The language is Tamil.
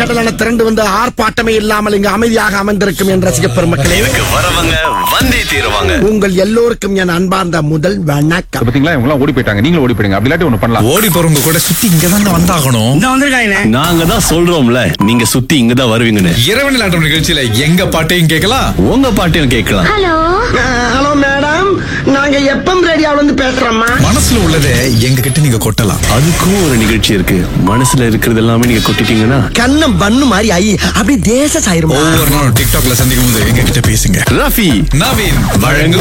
கடலான திரண்டு வந்து ஆர்ப்பாட்டமே இல்லாமல் இங்கு அமைதியாக அமர்ந்திருக்கும் என் ரசிக பெருமக்களே இதுக்கு வரவங்க வந்தே தீருவாங்க உங்கள் எல்லோருக்கும் என் அன்பார்ந்த முதல் வணக்கம் பாத்தீங்களா இவங்க எல்லாம் ஓடி போயிட்டாங்க நீங்களும் ஓடி போயிடுங்க அப்படி இல்லாட்டி ஒண்ணு பண்ணலாம் ஓடி போறவங்க கூட சுத்தி இங்க தான் வந்தாகணும் நாங்க தான் சொல்றோம்ல நீங்க சுத்தி இங்க தான் வருவீங்கன்னு இரவு நிலாட்டம் நிகழ்ச்சியில எங்க பாட்டையும் கேட்கலாம் உங்க பாட்டையும் கேட்கலாம் ஹலோ மேடம் நாங்க எப்பம் ரேடியோல இருந்து பேசுறோம்மா மனசுல உள்ளதை எங்க கிட்ட நீங்க கொட்டலாம் அதுக்கும் ஒரு நிகழ்ச்சி இருக்கு மனசுல இருக்கிறது எல்லாமே நீங்க கொட்டிட்டீங்கன்னா கண்ணம் பண்ணு மாதிரி ஐ அப்படி தேச சாயிருமா ஒவ்வொரு நாளும் டிக்டாக்ல சந்திக்கும் போது எங்க கிட்ட பேசுங்க ரஃபி நவீன் வழங்கும்